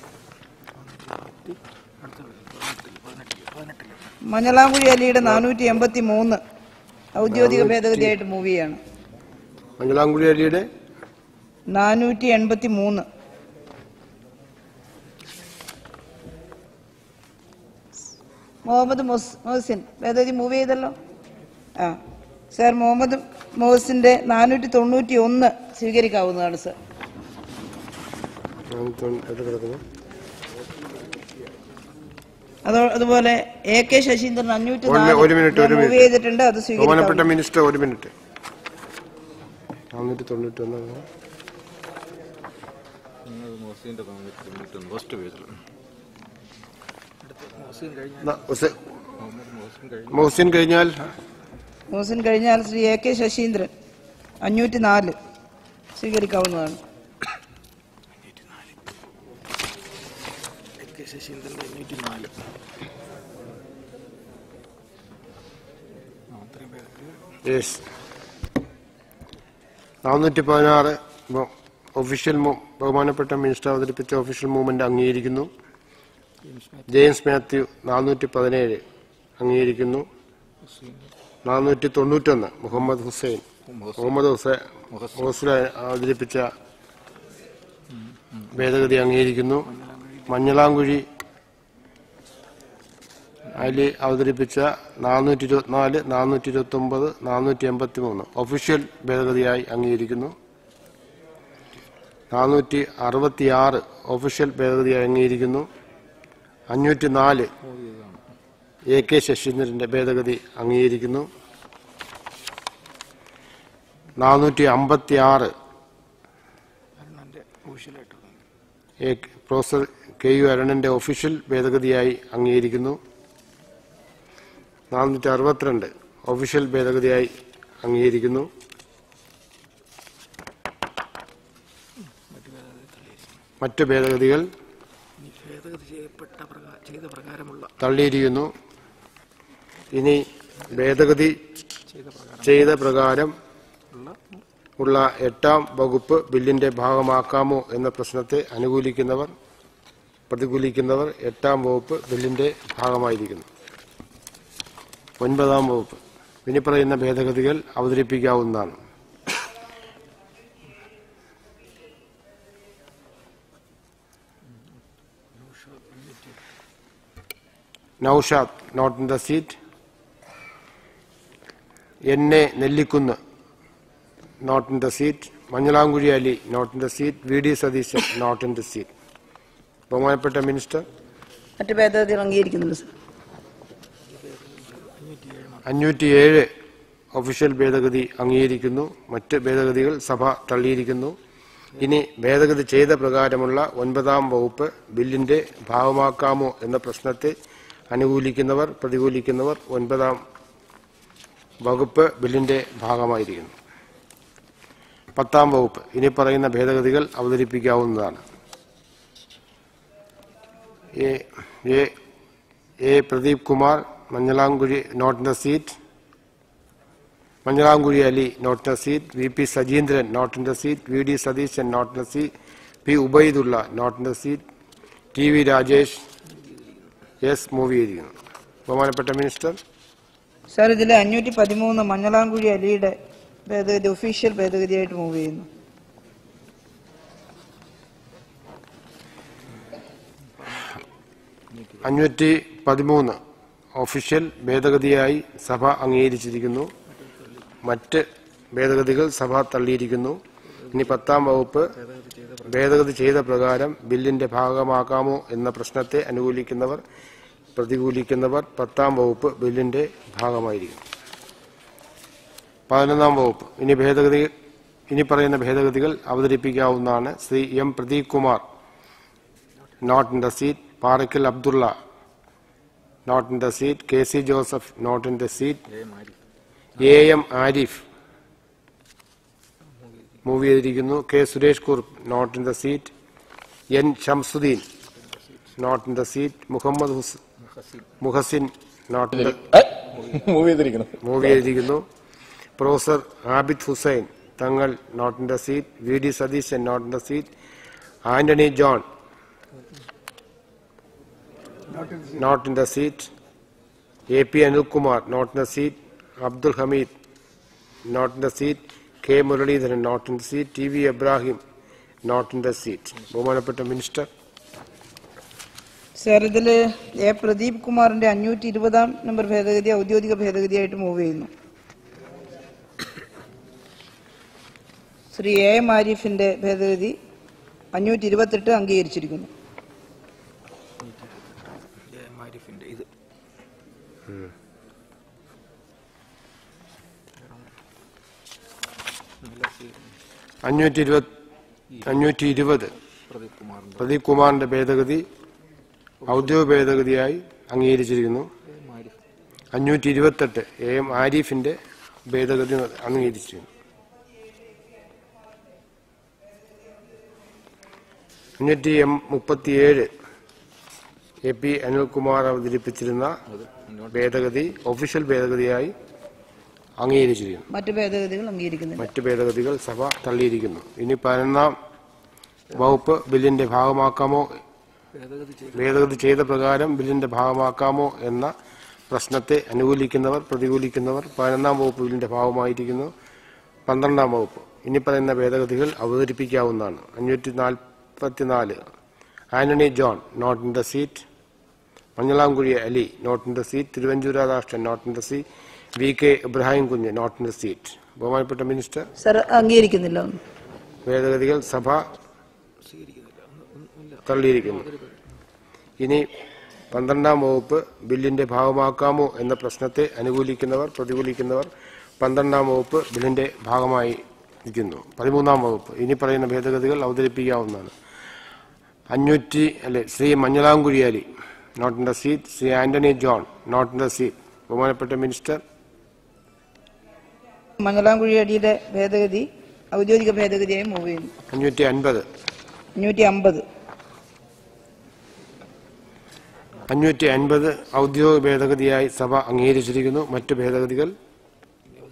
S3: മഞ്ഞളാംകുഴി അലിയുടെ നാനൂറ്റി എൺപത്തി മൂന്ന് ഔദ്യോഗിക ഭേദഗതിയായിട്ട് മൂവ് ചെയ്യാണ്
S1: മംഗലാംകുഴി അരിയുടെ
S3: നാനൂറ്റി എൺപത്തി മൂന്ന് മുഹമ്മദ് മൊസ്- മൊഹസിൻ ഭേദഗതി മൂവ് ചെയ്തല്ലോ ആ സാർ മുഹമ്മദ് മൊഹസിന്റെ നാനൂറ്റി തൊണ്ണൂറ്റി ഒന്ന് സ്വീകരിക്കാവുന്നതാണ് സാർ
S1: എവിടെ കിടക്കുന്നു
S3: അതോ അതുപോലെ എ കെ ശശീന്ദ്രൻ അഞ്ഞൂറ്റി
S1: ഒരു മി- ഒരു മിനിറ്റ്, ഒരു
S3: മൂവ്
S1: മിനിറ്റ്.
S3: ചെയ്തിട്ടുണ്ട് അത്
S1: ബഹുമാനപ്പെട്ട
S3: സ്വീകരിക്കാം
S1: മിനിസ്റ്റർ ഒരു മിനിറ്റ് നാനൂറ്റി തൊണ്ണൂറ്റി ഒന്ന്
S2: നിങ്ങൾ മോസിൻ്റെ നാനൂറ്റി തൊണ്ണൂറ്റൊന്ന് ഫസ്റ്റ് പേജിൽ അടുത്ത മോസിൻ കഴിഞ്ഞാൽ
S1: ന- ഉസ-
S2: മുഹമ്മദ് മോസിൻ കഴിഞ്ഞ്
S1: മൊഹസിൻ കഴിഞ്ഞാൽ
S3: മുഹസിൻ കഴിഞ്ഞാൽ ശ്രീ എ കെ ശശീന്ദ്രൻ അഞ്ഞൂറ്റി നാല് സ്വീകരിക്കാവുന്നതാണ്
S2: കെ ശശീന്ദ്രൻ്റെ അഞ്ഞൂറ്റി നാല് ആ അത്രയും പേര്
S1: യെസ് നാനൂറ്റി പതിനാറ് ഒഫീഷ്യൽ മൂ- ബഹുമാനപ്പെട്ട മിനിസ്റ്റർ അവതരിപ്പിച്ച ഒഫീഷ്യൽ മൂവ്മെന്റ് അംഗീകരിക്കുന്നു
S2: ജെയിംസ് മാത്യു
S1: ജെയിംസ് മാത്യു നാനൂറ്റി പതിനേഴ് അംഗീകരിക്കുന്നു
S2: ഹുസൈൻ
S1: നാനൂറ്റി തൊണ്ണൂറ്റൊന്ന് മുഹമ്മദ് ഹുസൈൻ
S2: മോഹസിൻ
S1: മുഹമ്മദ് ഹുസൈൻ ഹോസ്ല അവതരിപ്പിച്ച ഭേദഗതി അംഗീകരിക്കുന്നു മഞ്ഞളാംകുഴി അലി അവതരിപ്പിച്ച നാനൂറ്റി ഇരുപത്തിനാല് നാനൂറ്റി ഇരുപത്തി ഒമ്പത് നാനൂറ്റി എൺപത്തി മൂന്ന് ഒഫീഷ്യൽ ഭേദഗതിയായി അംഗീകരിക്കുന്നു നാനൂറ്റി അറുപത്തിയാറ് ഒഫീഷ്യൽ ഭേദഗതിയായി അംഗീകരിക്കുന്നു അഞ്ഞൂറ്റി നാല്
S2: മൂവ് ചെയ്തതാണ്
S1: എ കെ ശശീന്ദ്രന്റെ ഭേദഗതി അംഗീകരിക്കുന്നു നാനൂറ്റി അമ്പത്തി ആറ്
S2: അരുണൻ്റെ ഒഫീഷ്യലായിട്ട്
S1: എ പ്രൊഫസർ കെ യു അരുണന്റെ ഒഫീഷ്യൽ ഭേദഗതിയായി അംഗീകരിക്കുന്നു നാനൂറ്റി അറുപത്തിരണ്ട് ഒഫീഷ്യൽ ഭേദഗതിയായി അംഗീകരിക്കുന്നു മറ്റ് ഭേദഗതികൾ
S2: ഇനി ഭേദഗതി ചെയ്യപ്പെട്ട പ്രകാരം ചെയ്ത പ്രകാരമുള്ള
S1: തള്ളിയിരിക്കുന്നു ഇനി ഭേദഗതി
S2: ചെയ്ത പ്രകാരം
S1: ചെയ്ത പ്രകാരം
S2: ഉള്ള
S1: ഉള്ള എട്ടാം വകുപ്പ് ബില്ലിന്റെ ഭാഗമാക്കാമോ എന്ന പ്രശ്നത്തെ അനുകൂലിക്കുന്നവർ പ്രതികൂലിക്കുന്നവർ എട്ടാം വകുപ്പ് ബില്ലിന്റെ ഭാഗമായിരിക്കുന്നു ഒൻപതാം വകുപ്പ് ഇനി പറയുന്ന ഭേദഗതികൾ അവതരിപ്പിക്കാവുന്നതാണ് Noushad not in the seat N A Nellikkunnu not in the seat Manjalamkuzhi Ali not in the seat V D Satheesan not in the seat ബഹുമാനപ്പെട്ട മിനിസ്റ്റർ
S3: മറ്റ് ഭേദഗതികൾ അംഗീകരിക്കുന്നുണ്ട് സർ
S1: അഞ്ഞൂറ്റിയേഴ് ഒഫീഷ്യൽ ഭേദഗതി അംഗീകരിക്കുന്നു മറ്റ് ഭേദഗതികൾ സഭ തള്ളിയിരിക്കുന്നു ഇനി ഭേദഗതി ചെയ്ത പ്രകാരമുള്ള ഒൻപതാം വകുപ്പ് ബില്ലിന്റെ ഭാഗമാക്കാമോ എന്ന പ്രശ്നത്തെ അനുകൂലിക്കുന്നവർ പ്രതികൂലിക്കുന്നവർ ഒൻപതാം വകുപ്പ് ബില്ലിന്റെ ഭാഗമായിരിക്കുന്നു പത്താം വകുപ്പ് ഇനി പറയുന്ന ഭേദഗതികൾ അവതരിപ്പിക്കാവുന്നതാണ് A A A Pradeep Kumar Manjalamkuzhi not in the seat Manjalamkuzhi Ali not in the seat V P Sajeendran not in the seat V D Satheesan not in the seat P Ubaidulla not in the seat T V Rajesh എസ് മൂവ് ചെയ്തിരിക്കുന്നു ബഹുമാനപ്പെട്ട minister
S3: sir ഇതിൽ അഞ്ഞൂറ്റി പതിമൂന്ന് മഞ്ഞളാംകുഴി അലിയുടെ ഭേദഗതി official ഭേദഗതിയായിട്ട് move ചെയ്യുന്നു
S1: അഞ്ഞൂറ്റി പതിമൂന്ന് ഒഫീഷ്യൽ ഭേദഗതിയായി സഭ അംഗീകരിച്ചിരിക്കുന്നു മറ്റ് ഭേദഗതികൾ സഭ തള്ളിയിരിക്കുന്നു ഇനി പത്താം വകുപ്പ് ഭേദഗതി ചെയ്ത പ്രകാരം ബില്ലിന്റെ ഭാഗമാക്കാമോ എന്ന പ്രശ്നത്തെ അനുകൂലിക്കുന്നവർ പ്രതികൂലിക്കുന്നവർ പത്താം വകുപ്പ് ബില്ലിന്റെ ഭാഗമായിരിക്കും പതിനൊന്നാം വകുപ്പ് ഇനി ഭേദഗതി ഇനി പറയുന്ന ഭേദഗതികൾ അവതരിപ്പിക്കാവുന്നതാണ് Shri M Pradeep Kumar not in the seat Parakkal Abdulla not in the seat K C Joseph not in the seat
S2: A Mari
S1: A M Ariff move ചെയ്തിരിക്കുന്നു K Suresh Kurup not in the seat N Shamsuddin not in the seat Muhammad Hus
S2: Haseen
S1: Muhsin not in the
S4: move ചെയ്തിരിക്കുന്നു
S1: move ചെയ്തിരിക്കുന്നു professor Abid Hussain Thangal not in the seat V D Satheesan not in the seat Antony John not in the seat A P Anilkumar not in the seat Abdul Hameed not in the seat K Muraleedharan not in the seat T V Ebrahim not in the seat ബഹുമാനപ്പെട്ട minister
S3: sir ഇതിൽ A Pradeep കുമാറിന്റെ അഞ്ഞൂറ്റി ഇരുപതാം number ഭേദഗതി ഔദ്യോഗിക ഭേദഗതിയായിട്ട് move ചെയ്യുന്നു Shri A M ആരിഫിന്റെ ഭേദഗതി അഞ്ഞൂറ്റി ഇരുപത്തെട്ട് അംഗീകരിച്ചിരിക്കുന്നു
S2: എ മാരിഫിന്റെ ഇത് നല്ല സീ-
S1: അഞ്ഞൂറ്റി ഇരുപത് അഞ്ഞൂറ്റി ഇരുപത്
S2: പ്രദീപ് കുമാറിന്റെ
S1: പ്രദീപ് കുമാറിന്റെ ഭേദഗതി ഔദ്യോഗിക ഭേദഗതിയായി അംഗീകരിച്ചിരിക്കുന്നു
S2: എ മാരിഫ്
S1: അഞ്ഞൂറ്റി ഇരുപത്തെട്ട് എ എം ആരിഫിന്റെ ഭേദഗതി അംഗീകരിച്ചിരുന്നു അഞ്ഞൂറ്റി എം മുപ്പത്തിയേഴ് എ പി അനിൽകുമാർ അവതരിപ്പിച്ചിരുന്ന
S2: അത് മുന്നോട്ട്
S1: ഭേദഗതി ഒഫീഷ്യൽ ഭേദഗതിയായി അംഗീകരിച്ചിരിക്കുന്നു
S3: മറ്റ് ഭേദഗതികൾ അംഗീകരിക്കുന്നില്ല
S1: മറ്റ് ഭേദഗതികൾ സഭ തള്ളിയിരിക്കുന്നു ഇനി പതിനൊന്നാം വകുപ്പ് ബില്ലിന്റെ ഭാഗമാക്കാമോ
S2: ഭേദഗതി ചെയ്ത്
S1: ഭേദഗതി ചെയ്ത പ്രകാരം ബില്ലിന്റെ ഭാഗമാക്കാമോ എന്ന പ്രശ്നത്തെ അനുകൂലിക്കുന്നവർ പ്രതികൂലിക്കുന്നവർ പതിനൊന്നാം വകുപ്പ് ബില്ലിന്റെ ഭാഗമായിരിക്കുന്നു പന്ത്രണ്ടാം വകുപ്പ് ഇനി പറയുന്ന ഭേദഗതികൾ അവതരിപ്പിക്കാവുന്നതാണ് അഞ്ഞൂറ്റി നാൽപ്പത്തിനാല് Antony John not in the seat Manjalamkuzhi Ali not in the seat Thiruvanchoor Radhakrishnan not in the seat V K Ibrahim Kunju not in the seat ബഹുമാനപ്പെട്ട മിനിസ്റ്റർ
S3: സാർ അംഗീകരിക്കുന്നില്ല ഒന്നും
S1: ഭേദഗതികൾ സഭ തള്ളിയിരിക്കുന്നു ഇനി പന്ത്രണ്ടാം വകുപ്പ് ബില്ലിന്റെ ഭാഗമാക്കാമോ എന്ന പ്രശ്നത്തെ അനുകൂലിക്കുന്നവർ പ്രതികൂലിക്കുന്നവർ പന്ത്രണ്ടാം വകുപ്പ് ബില്ലിന്റെ ഭാഗമായി ഇരിക്കുന്നു പതിമൂന്നാം വകുപ്പ് ഇനി പറയുന്ന ഭേദഗതികൾ അവതരിപ്പിക്കാവുന്നതാണ് അഞ്ഞൂറ്റി അല്ലെ Shri Manjalamkuzhi Ali not in the seat Shri Antony John not in the seat ബഹുമാനപ്പെട്ട മിനിസ്റ്റർ
S3: മംഗലാംകുഴി അടിയുടെ ഭേദഗതി ഔദ്യോഗിക ഭേദഗതിയായി മൂവ് ചെയ്യുന്നു
S1: അഞ്ഞൂറ്റി അൻപത്
S3: അഞ്ഞൂറ്റി അമ്പത്
S1: അഞ്ഞൂറ്റി അൻപത് ഔദ്യോഗിക ഭേദഗതിയായി സഭ അംഗീകരിച്ചിരിക്കുന്നു മറ്റ് ഭേദഗതികൾ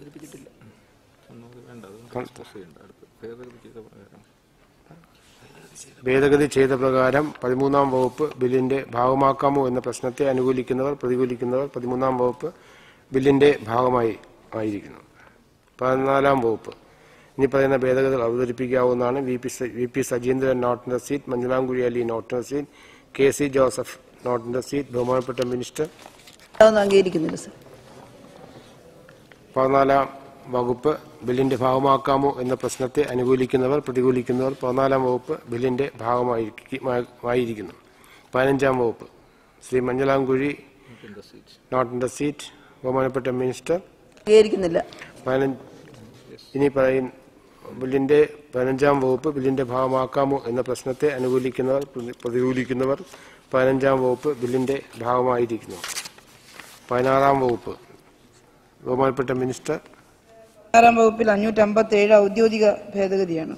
S2: ഉണ്ട് അടുത്ത് ഭേദഗതി ചെയ്ത പ്രകാരം
S1: ഭേദഗതി ചെയ്ത പ്രകാരം പതിമൂന്നാം വകുപ്പ് ബില്ലിന്റെ ഭാഗമാക്കാമോ എന്ന പ്രശ്നത്തെ അനുകൂലിക്കുന്നവർ പ്രതികൂലിക്കുന്നവർ പതിമൂന്നാം വകുപ്പ് ബില്ലിന്റെ ഭാഗമായി ആയിരിക്കുന്നു പതിനാലാം വകുപ്പ് ഇനി പറയുന്ന ഭേദഗതികൾ അവതരിപ്പിക്കാവുന്നതാണ് വി പി സ- V P Sajeendran not in the seat Manjalamkuzhi Ali not in the seat K C Joseph not in the seat ബഹുമാനപ്പെട്ട മിനിസ്റ്റർ
S3: അതൊന്നും അംഗീകരിക്കുന്നില്ല സർ
S1: പതിനാലാം വകുപ്പ് ബില്ലിന്റെ ഭാഗമാക്കാമോ എന്ന പ്രശ്നത്തെ അനുകൂലിക്കുന്നവർ പ്രതികൂലിക്കുന്നവർ പതിനാലാം വകുപ്പ് ബില്ലിന്റെ ഭാഗമായിരിക്കി- ആയിരിക്കുന്നു പതിനഞ്ചാം വകുപ്പ് Shri Manjalamkuzhi
S2: in the seats.
S1: Not in the seat ബഹുമാനപ്പെട്ട മിനിസ്റ്റർ
S3: അംഗീകരിക്കുന്നില്ല
S1: പതിനഞ്ച് ഇനി പറയുന്ന ബില്ലിന്റെ പതിനഞ്ചാം വകുപ്പ് ബില്ലിന്റെ ഭാഗമാക്കാമോ എന്ന പ്രശ്നത്തെ അനുകൂലിക്കുന്നവർ പ്രതി- പ്രതികൂലിക്കുന്നവർ പതിനഞ്ചാം വകുപ്പ് ബില്ലിന്റെ ഭാഗമായിരിക്കുന്നു പതിനാറാം വകുപ്പ് ബഹുമാനപ്പെട്ട മിനിസ്റ്റർ
S3: ആറാം വകുപ്പിൽ അഞ്ഞൂറ്റി അമ്പത്തി ഏഴ് ഔദ്യോഗിക ഭേദഗതിയാണ്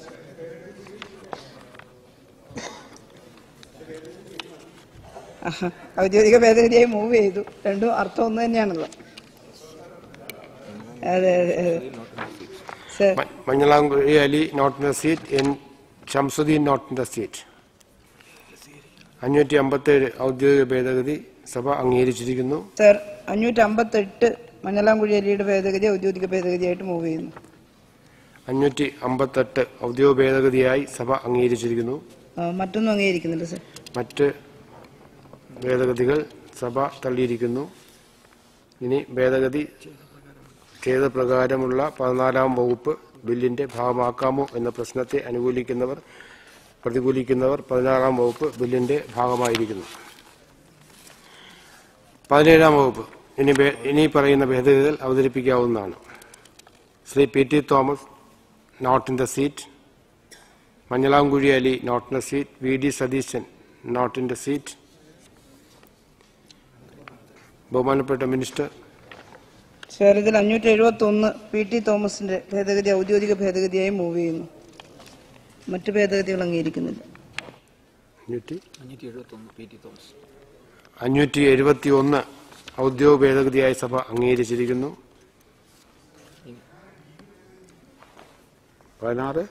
S3: ആഹാ, ഔദ്യോഗിക ഭേദഗതിയായി മൂവ് ചെയ്തു രണ്ടും അർത്ഥം ഒന്ന് തന്നെയാണല്ലോ അതെ അതെ അതെ സർ
S1: മ- Manjalamkuzhi Ali not in the seat N Shamsuddin not in the seat അഞ്ഞൂറ്റി അമ്പത്തേഴ് ഔദ്യോഗിക ഭേദഗതി സഭ അംഗീകരിച്ചിരിക്കുന്നു
S3: സർ അഞ്ഞൂറ്റി അമ്പത്തെട്ട് മഞ്ഞളാംകുഴി അലിയുടെ ഭേദഗതി ഔദ്യോഗിക ഭേദഗതിയായിട്ട് മൂവ് ചെയ്യുന്നു
S1: അഞ്ഞൂറ്റി അമ്പത്തെട്ട് ഔദ്യോഗിക ഭേദഗതിയായി സഭ അംഗീകരിച്ചിരിക്കുന്നു
S3: ആ, മറ്റൊന്നും അംഗീകരിക്കുന്നില്ല സർ
S1: മറ്റ് ഭേദഗതികൾ സഭ തള്ളിയിരിക്കുന്നു ഇനി ഭേദഗതി ചെയ്ത പ്രകാരമുള്ള പതിനാലാം വകുപ്പ് ബില്ലിന്റെ ഭാഗമാക്കാമോ എന്ന പ്രശ്നത്തെ അനുകൂലിക്കുന്നവർ പ്രതികൂലിക്കുന്നവർ പതിനാറാം വകുപ്പ് ബില്ലിന്റെ ഭാഗമായിരിക്കുന്നു പതിനേഴാം വകുപ്പ് ഇനി ഭേ- ഇനി പറയുന്ന ഭേദഗതികൾ അവതരിപ്പിക്കാവുന്നതാണ് Shri P T Thomas not in the seat Manjalamkuzhi Ali not in the seat V D Satheesan not in the seat ബഹുമാനപ്പെട്ട മിനിസ്റ്റർ
S3: സർ ഇതിൽ അഞ്ഞൂറ്റി എഴുപത്തി ഒന്ന് പി ടി തോമസിന്റെ ഭേദഗതി ഔദ്യോഗിക ഭേദഗതിയായി മൂവ് ചെയ്യുന്നു മറ്റു ഭേദഗതികൾ അംഗീകരിക്കുന്നില്ല
S1: അഞ്ഞൂറ്റി
S2: അഞ്ഞൂറ്റി എഴുപത്തൊന്ന് പി ടി തോമസ്
S1: അഞ്ഞൂറ്റി എഴുപത്തി ഒന്ന് ഔദ്യോഗിക ഭേദഗതിയായി സഭ അംഗീകരിച്ചിരിക്കുന്നു പതിനാറ്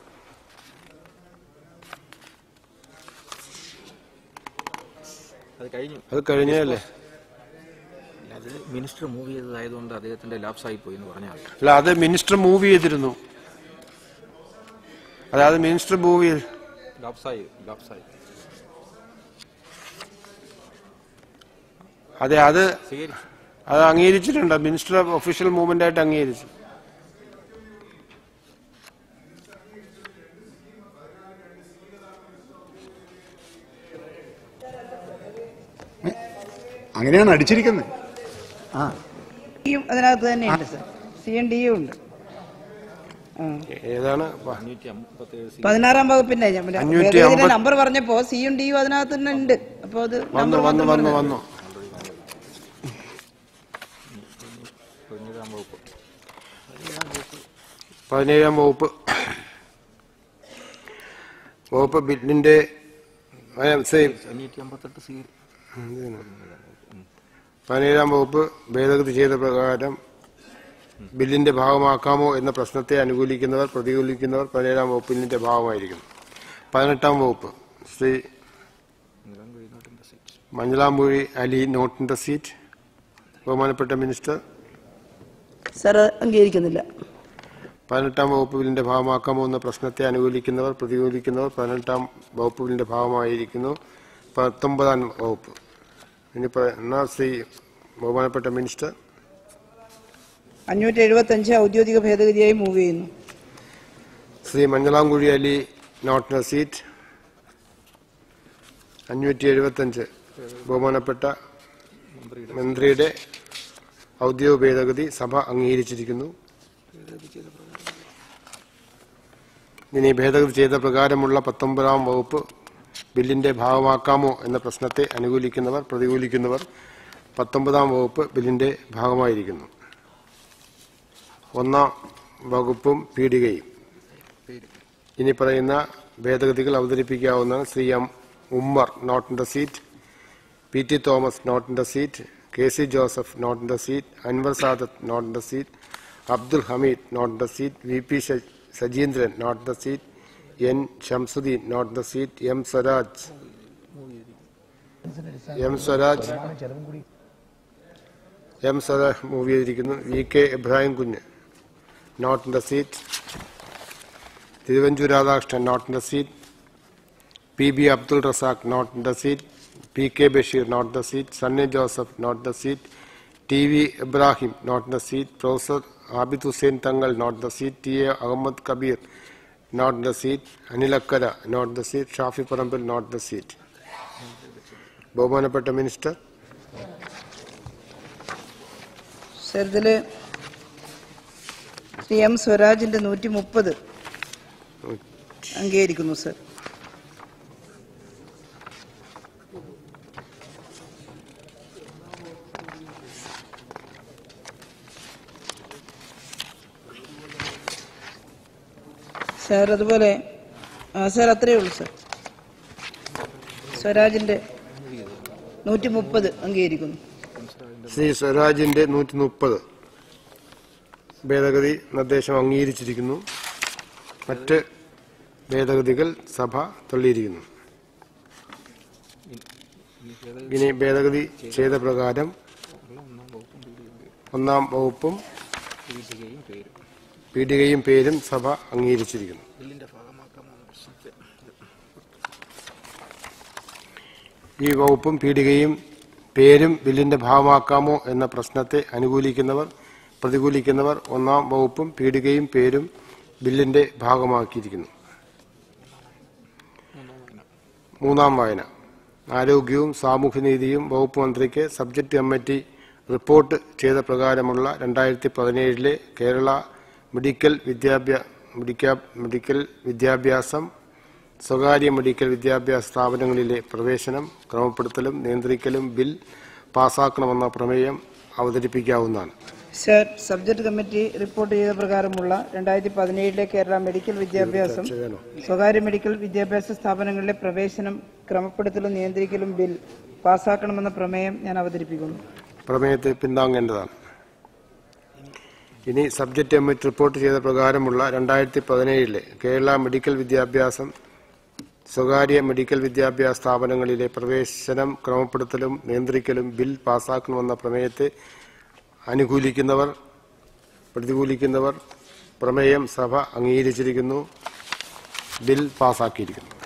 S2: അത് കഴിഞ്ഞു
S1: അത് കഴിഞ്ഞല്ലേ
S2: അത് മിനിസ്റ്റർ മൂവ് ചെയ്തതായതുകൊണ്ട് അദ്ദേഹത്തിന്റെ ലാപ്സായി പോയി എന്ന് പറഞ്ഞാൽ മതി.
S1: അല്ല അത് മിനിസ്റ്റർ മൂവ് ചെയ്തിരുന്നു അതായത് മിനിസ്റ്റർ മൂവ് ചെയ്ത്
S2: ലാപ്സായി ലാപ്സായി
S1: അതെ അത്
S2: സ്വീകരിച്ചു
S1: അത് അംഗീകരിച്ചിട്ടുണ്ട് മിനിസ്റ്റർ ഒഫീഷ്യൽ മൂവ്മെന്റ് ആയിട്ട് അംഗീകരിച്ചു
S5: അങ്ങനെയാണ് അടിച്ചിരിക്കുന്നത് ആ
S3: ഡിയും അതിനകത്ത് തന്നെയുണ്ട് സർ സി എൻ ഡിയും ഉണ്ട് ആ.
S1: ഏതാണ് പ-
S2: അഞ്ഞൂറ്റി അമ്പത്തേഴ് സി
S3: പതിനാറാം വകുപ്പിന്റെ ഞാൻ പറഞ്ഞ-
S1: അഞ്ഞൂറ്റി
S3: ഭേദഗതിയുടെ
S1: അമ്പത്-
S3: നമ്പർ പറഞ്ഞപ്പോ സിയും ഡിയും അതിനകത്ത് തന്നെ ഉണ്ട് അപ്പൊ അത്
S1: വന്നു
S3: നമ്പർ
S1: വന്നു
S3: മാത്രം
S1: വന്നു
S3: പറഞ്ഞാ
S1: വന്നു
S2: പതിനേഴാം വകുപ്പ്
S1: പതിനേഴാം വകുപ്പ് വകുപ്പ് ബില്ലിന്റെ ആ, സെയിം
S2: അഞ്ഞൂറ്റി അമ്പത്തെട്ട് സി
S1: പതിനേഴാം വകുപ്പ് ഭേദഗതി ചെയ്ത പ്രകാരം ബില്ലിന്റെ ഭാഗമാക്കാമോ എന്ന പ്രശ്നത്തെ അനുകൂലിക്കുന്നവർ പ്രതികൂലിക്കുന്നവർ പതിനേഴാം വകുപ്പിന്റെ ഭാഗമായിരിക്കുന്നു പതിനെട്ടാം വകുപ്പ് Shri Manjalampuzhi Ali not in the seat ബഹുമാനപ്പെട്ട മിനിസ്റ്റർ
S3: സർ അംഗീകരിക്കുന്നില്ല
S1: പതിനെട്ടാം വകുപ്പ് ബില്ലിന്റെ ഭാഗമാക്കാമോ എന്ന പ്രശ്നത്തെ അനുകൂലിക്കുന്നവർ പ്രതികൂലിക്കുന്നവർ പതിനെട്ടാം വകുപ്പ് ബില്ലിന്റെ ഭാഗമായിരിക്കുന്നു പത്തൊമ്പതാം വകുപ്പ് ഇനി എന്നാ ശ്രീ ബഹുമാനപ്പെട്ട മിനിസ്റ്റർ
S3: അഞ്ഞൂറ്റി എഴുപത്തി അഞ്ച് ഔദ്യോഗിക ഭേദഗതിയായി മൂവ് ചെയ്യുന്നു
S1: Shri Manjalamkuzhi Ali not in seat അഞ്ഞൂറ്റി എഴുപത്തഞ്ച് ബഹുമാനപ്പെട്ട മന്ത്രിയുടെ ഔദ്യോഗിക ഭേദഗതി സഭ അംഗീകരിച്ചിരിക്കുന്നു ഇനി ഭേദഗതി ചെയ്ത പ്രകാരമുള്ള പത്തൊമ്പതാം വകുപ്പ് ബില്ലിന്റെ ഭാഗമാക്കാമോ എന്ന പ്രശ്നത്തെ അനുകൂലിക്കുന്നവർ പ്രതികൂലിക്കുന്നവർ പത്തൊമ്പതാം വകുപ്പ് ബില്ലിന്റെ ഭാഗമായിരിക്കുന്നു ഒന്നാം വകുപ്പും പീടികയും ഇനി പറയുന്ന ഭേദഗതികൾ അവതരിപ്പിക്കാവുന്നതാണ് Shri M Ummer not in the seat P T Thomas not in the seat K C Joseph not in the seat Anwar Sadath not in the seat Abdul Hameed not in the seat V P Sajindran, not the seat. N. Shamsuddin, not the seat. M. Swaraj. M. Swaraj. M സദ move ചെയ്തിരിക്കുന്നു V K Ibrahim Kunju not in the seat Thiruvanchoor Radhakrishnan not in the seat P B Abdul Razak not in the seat P K Basheer not the seat Sunny Joseph not the seat T V Ibrahim not the seat professor Abid Hussain Thangal not the seat T A Ahammed Kabeer not the seat Anil Akkara not the seat Shafi Parambil not the seat ബഹുമാനപ്പെട്ട minister
S3: sir ഇതില് Shri M സ്വരാജിന്റെ നൂറ്റി മുപ്പത് അംഗീകരിക്കുന്നു sir sir അതുപോലെ ആ sir അത്രയേ ഉള്ളൂ സാർ സ്വരാജിന്റെ നൂറ്റി മുപ്പത് അംഗീകരിക്കുന്നു
S1: ശ്രീ സ്വരാജിന്റെ നൂറ്റി മുപ്പത് ഭേദഗതി നിർദ്ദേശം അംഗീകരിച്ചിരിക്കുന്നു മറ്റ് ഭേദഗതികൾ സഭ തള്ളിയിരിക്കുന്നു ഇനി ഭേദഗതി ചെയ്ത പ്രകാരം ഒന്നാം വകുപ്പും
S2: പീഠികയും പേരും
S1: പീഠികയും പേരും സഭ അംഗീകരിച്ചിരിക്കുന്നു
S2: ബില്ലിന്റെ ഭാഗമാക്കാമോ എന്ന പ്രശ്നത്തെ
S1: ഈ വകുപ്പും പീഠികയും പേരും ബില്ലിന്റെ ഭാഗമാക്കാമോ എന്ന പ്രശ്നത്തെ അനുകൂലിക്കുന്നവർ പ്രതികൂലിക്കുന്നവർ ഒന്നാം വകുപ്പും പീഠികയും പേരും ബില്ലിന്റെ ഭാഗമാക്കിയിരിക്കുന്നു മൂന്നാം വായന ആരോഗ്യവും സാമൂഹ്യനീതിയും വകുപ്പ് മന്ത്രിക്ക് സബ്ജക്ട് കമ്മിറ്റി റിപ്പോർട്ട് ചെയ്ത പ്രകാരമുള്ള രണ്ടായിരത്തി പതിനേഴിലെ കേരള മെഡിക്കൽ വിദ്യാഭ്യാ മെഡിക്കാ- മെഡിക്കൽ വിദ്യാഭ്യാസം സ്വകാര്യ മെഡിക്കൽ വിദ്യാഭ്യാസ സ്ഥാപനങ്ങളിലെ പ്രവേശനം ക്രമപ്പെടുത്തലും നിയന്ത്രിക്കലും ബിൽ പാസാക്കണമെന്ന പ്രമേയം അവതരിപ്പിക്കാവുന്നതാണ്
S3: സർ സബ്ജക്ട് കമ്മിറ്റി റിപ്പോർട്ട് ചെയ്ത പ്രകാരമുള്ള രണ്ടായിരത്തി പതിനേഴിലെ കേരള മെഡിക്കൽ വിദ്യാഭ്യാസം
S1: വേണോ
S3: സ്വകാര്യ മെഡിക്കൽ വിദ്യാഭ്യാസ സ്ഥാപനങ്ങളിലെ പ്രവേശനം ക്രമപ്പെടുത്തലും നിയന്ത്രിക്കലും ബിൽ പാസാക്കണമെന്ന പ്രമേയം ഞാൻ അവതരിപ്പിക്കുന്നു
S1: പ്രമേയത്തെ പിന്താങ്ങേണ്ടതാണ് ഇനി സബ്ജക്ട് കമ്മിറ്റി റിപ്പോർട്ട് ചെയ്ത പ്രകാരമുള്ള രണ്ടായിരത്തി പതിനേഴിലെ കേരള മെഡിക്കൽ വിദ്യാഭ്യാസം സ്വകാര്യ മെഡിക്കൽ വിദ്യാഭ്യാസ സ്ഥാപനങ്ങളിലെ പ്രവേശനം ക്രമപ്പെടുത്തലും നിയന്ത്രിക്കലും ബിൽ പാസാക്കണമെന്ന പ്രമേയത്തെ അനുകൂലിക്കുന്നവർ പ്രതികൂലിക്കുന്നവർ പ്രമേയം സഭ അംഗീകരിച്ചിരിക്കുന്നു ബിൽ പാസാക്കിയിരിക്കുന്നു